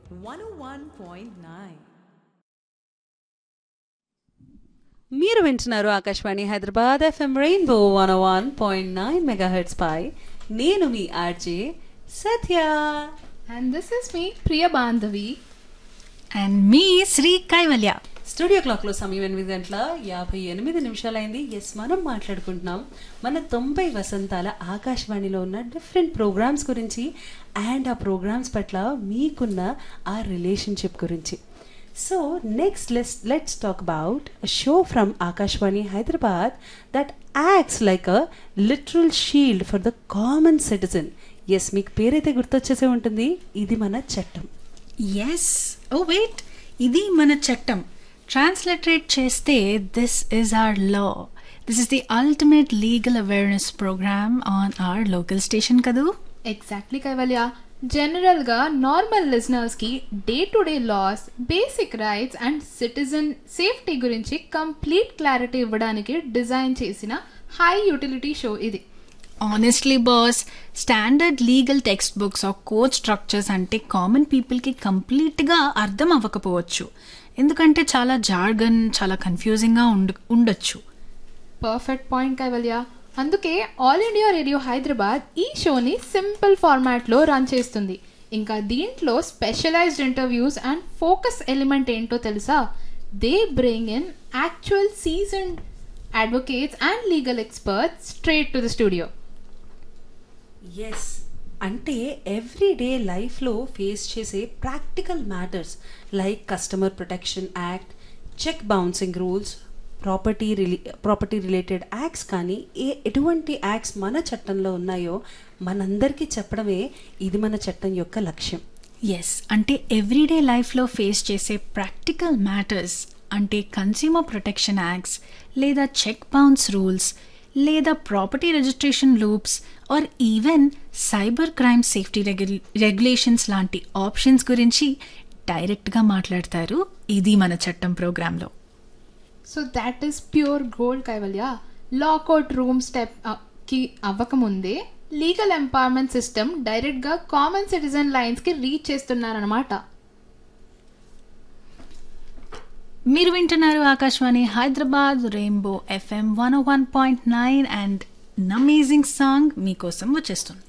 101.9 మీరు వింటున్నారు Akashvani Hyderabad FM rainbow one one point nine megahertz పై నేను మీ RJ Satya And this is me, Priya Bandhavi. And మీ శ్రీ కైవల్య స్టూడియో క్లాక్లో సమయం ఎనిమిది గంటల యాభై ఎనిమిది నిమిషాలైంది ఎస్ మనం మాట్లాడుకుంటున్నాం మన తొంభై వసంతాల ఆకాశవాణిలో ఉన్న డిఫరెంట్ ప్రోగ్రామ్స్ గురించి అండ్ ఆ ప్రోగ్రామ్స్ పట్ల మీకున్న ఆ రిలేషన్షిప్ గురించి so next less let's talk about show from Akashvani Hyderabad that acts like a literal shield for the common citizen yes మీకు పేరైతే గుర్తొచ్చేసే ఉంటుంది ఇది మన చట్టం ఎస్ ఓ వెయిట్ ఇది మన చట్టం ట్రాన్స్లిటరేట్ చేస్తే this is our law this is the ultimate legal awareness programme on our local station కదూ exactly Kaivalya జనరల్గా normal లిజనర్స్కి day to day laws basic rights and citizen safety గురించి కంప్లీట్ క్లారిటీ ఇవ్వడానికి design చేసిన high utility show ఇది honestly boss standard legal text books or code structures అంటే common పీపుల్కి కంప్లీట్గా అర్థం అవ్వకపోవచ్చు ఎందుకంటే చాలా జార్గన్ చాలా కన్ఫ్యూజింగ్గా ఉండ ఉండొచ్చు పర్ఫెక్ట్ పాయింట్ కైవల్య అందుకే ఆల్ ఇండియా రేడియో హైదరాబాద్ ఈ షోని సింపుల్ ఫార్మాట్లో రన్ చేస్తుంది ఇంకా దీంట్లో specialised interviews and focus element ఏంటో తెలుసా they bring in actual season advocates and legal experts straight to the studio yes అంటే ఎవ్రీడే లైఫ్లో ఫేస్ చేసే practical matters like customer protection act cheque bouncing rules property రిలే property related acts కానీ ఏ ఎటువంటి acts మన చట్టంలో ఉన్నాయో మనందరికీ చెప్పడమే ఇది మన చట్టం యొక్క లక్ష్యం ఎస్ అంటే ఎవ్రీడే లైఫ్లో ఫేస్ చేసే ప్రాక్టికల్ మ్యాటర్స్ అంటే కన్స్యూమర్ ప్రొటెక్షన్ యాక్ట్స్ లేదా చెక్ బౌన్స్ రూల్స్ లేదా property registration loops or even cyber crime safety regulations లాంటి ఆప్షన్స్ గురించి డైరెక్ట్గా మాట్లాడతారు ఇది మన చట్టం ప్రోగ్రాంలో so that is pure gold Kaivalya law court room step కి అవ్వకముందే లీగల్ ఎంపవర్మెంట్ సిస్టమ్ డైరెక్ట్గా కామన్ సిటిజన్ లైన్స్కి రీచ్ చేస్తున్నారనమాట మీరు వింటున్నారు Akashvani Hyderabad rainbow FM one one point nine and amazing song మీకోసం వచ్చేస్తుంది